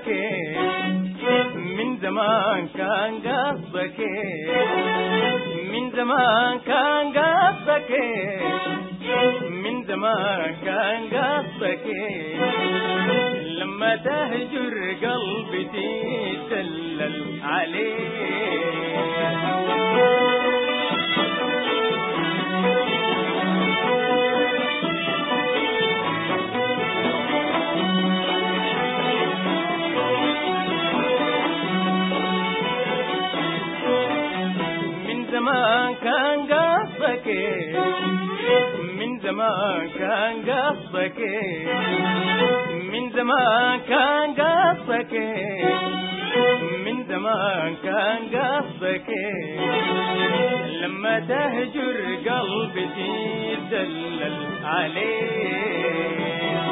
قصدك من زمان كان قصدك من زمان كان قصدك من زمان كان قصدك لما تهجر قلبي تدلل عليه من زمان كان قصدك من زمان كان قصدك من زمان كان قصدك من زمان كان قصدك لما تهجر قلبي تدلل عليه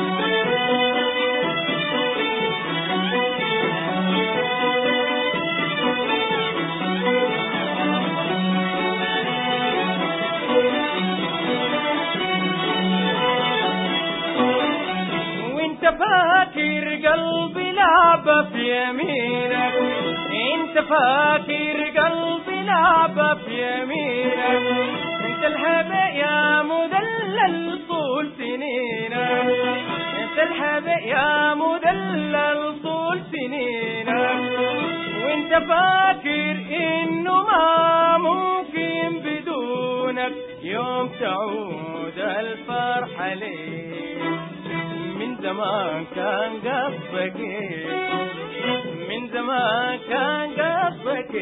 وانت فاكر قلبي لعبة في يمينك انت فاكر قلبي لعبة في يمينك انت الهبة يا مدلل طول سنينك انت الهبة يا مدلل طول سنينك وانت فاكر انه ما ممكن بدونك يوم تعود الفرحة ليك من زمان كان قصدك من زمان كان قصدك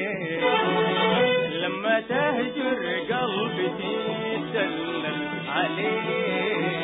لما تهجر قلبي تدلل عليه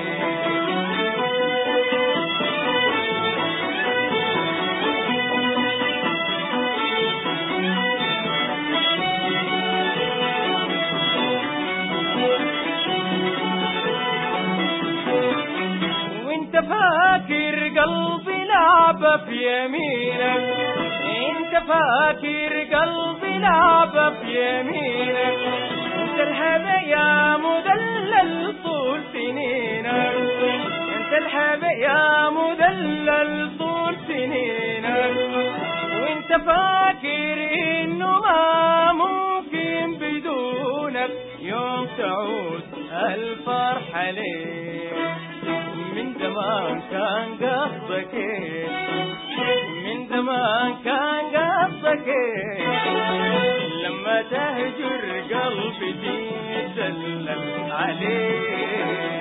وانت فاكر قلبي لعبة في يمينك انت فاكر قلبي لعبة في يمينك انت الهبة يا مدلل طول سنينك انت الهبة يا مدلل طول سنينك وانت فاكر انه ما ممكن بدونك يوم تعود الفرحة ليك من زمان كان قصدك من زمان كان قصدك لما تهجر قلبي تدلل عليه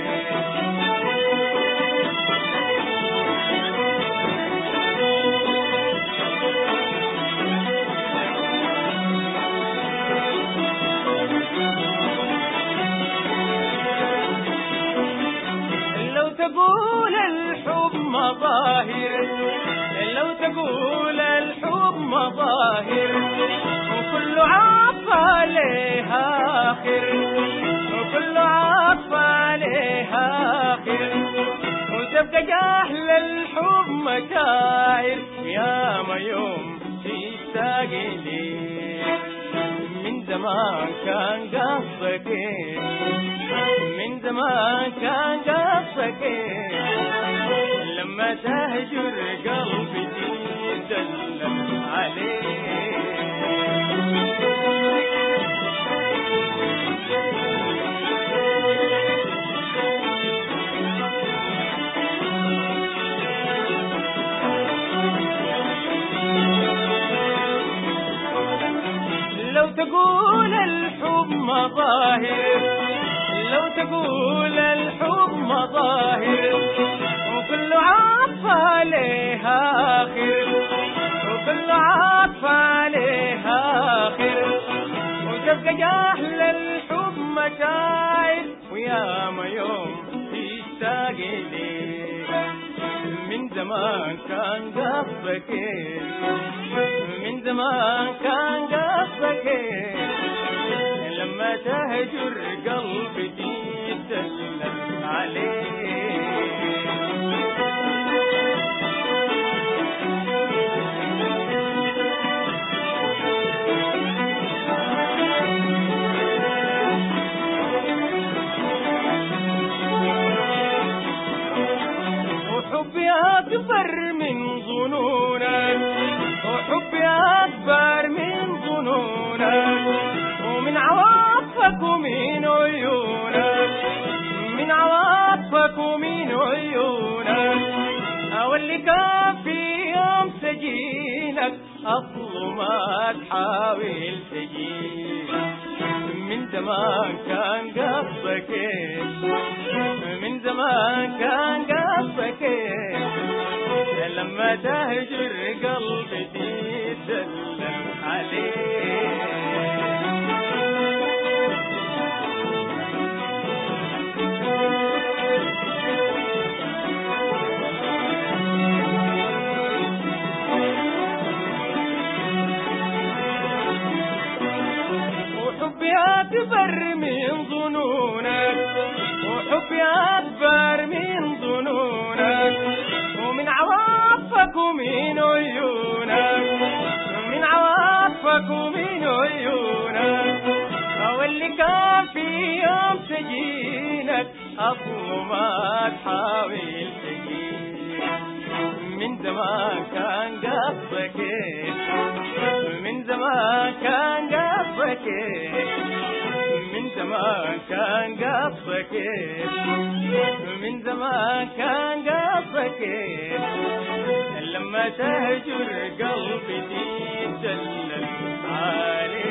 لو تقول الحب مظاهر لو تقول الحب مظاهر وكل عطف عليها آخر وكل عطف عليها آخر وتبقى جهل الحب مشاعر يا ما يوم تشتاق ليك من زمان كان قصدك من زمان كان قصدك لما تهجر قلبي تدلل عليه لو تقول الحب مظاهر لو تقول الحب مظاهر وكل عطف عليها آخر وكل عطف عليها آخر وتبقى جهل الحب مشاعر ويا ما يوم تشتاق ليك من زمان كان قصدك من زمان كان قصدك لما تهجر قلبي تدلل عليه وحبي أكبر من ظنونك عواطفك ومن عيونك من عواطفك ومن عيونك أو اللي كان في يوم سجينك أصله ما تحاول تجيب من زمان كان قصدك إيه؟ من زمان كان قصدك إيه؟ لما تهجر قلبي تدلل عليه وحبي أكبر من ظنونك وحبي أكبر من ظنونك ومن عواطفك ومن عيونك من عواطفك ومن عيونك أو اللي كان في يوم سجينك أصله ما تحاول تجيب من زمان كان قصدك إيه؟ من زمان كان قصدك إيه؟ من زمان كان قصدك إيه؟ من زمان كان قصدك إيه؟ لما تهجر قلبي تدلل عليك